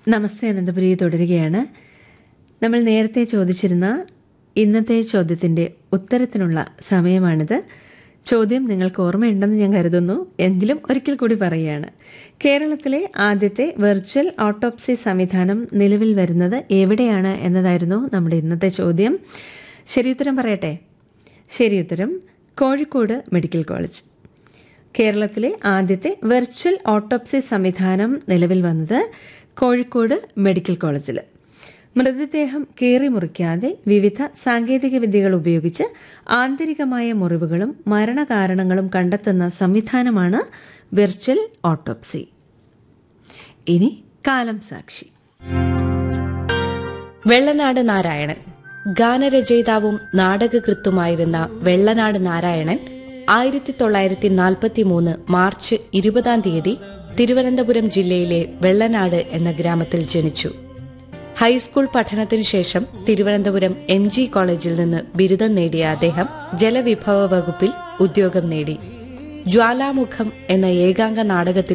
നമസ്തേ അനന്തപുരി തുടരുകയാണ് നമ്മൾ നേരത്തെ ചോദിച്ചിരുന്ന ഇന്നത്തെ ചോദ്യത്തിൻ്റെ ഉത്തരത്തിനുള്ള സമയമാണിത് ചോദ്യം നിങ്ങൾക്ക് ഓർമ്മയുണ്ടെന്ന് ഞാൻ കരുതുന്നു എങ്കിലും ഒരിക്കൽ കൂടി പറയുകയാണ് കേരളത്തിലെ ആദ്യത്തെ വെർച്വൽ ഓട്ടോപ്സി സംവിധാനം നിലവിൽ വരുന്നത് എവിടെയാണ് എന്നതായിരുന്നു നമ്മുടെ ഇന്നത്തെ ചോദ്യം ശരിയുത്തരം പറയട്ടെ ശരിയുത്തരം കോഴിക്കോട് മെഡിക്കൽ കോളേജ് കേരളത്തിലെ ആദ്യത്തെ വെർച്വൽ ഓട്ടോപ്സി സംവിധാനം നിലവിൽ വന്നത് കോഴിക്കോട് മെഡിക്കൽ കോളേജിൽ മൃതദേഹം കീറി മുറിക്കാതെ വിവിധ സാങ്കേതിക വിദ്യകൾ ഉപയോഗിച്ച് ആന്തരികമായ മുറിവുകളും മരണകാരണങ്ങളും കണ്ടെത്തുന്ന സംവിധാനമാണ് വെർച്വൽ ഓട്ടോപ്സി ഇനി കാലം സാക്ഷി വെള്ളനാട് നാരായണൻ ഗാനരചയിതാവും നാടകകൃത്തുമായിരുന്ന വെള്ളനാട് നാരായണൻ ആയിരത്തി തൊള്ളായിരത്തി നാൽപ്പത്തി മൂന്ന് മാർച്ച് ഇരുപതാം തീയതി തിരുവനന്തപുരം ജില്ലയിലെ വെള്ളനാട് എന്ന ഗ്രാമത്തിൽ ജനിച്ചു ഹൈസ്കൂൾ പഠനത്തിനു ശേഷം തിരുവനന്തപുരം എം ജി കോളേജിൽ നിന്ന് ബിരുദം നേടിയ അദ്ദേഹം ജലവിഭവ വകുപ്പിൽ ഉദ്യോഗം നേടി ജ്വാലാമുഖം എന്ന ഏകാംഗ നാടകത്തിൽ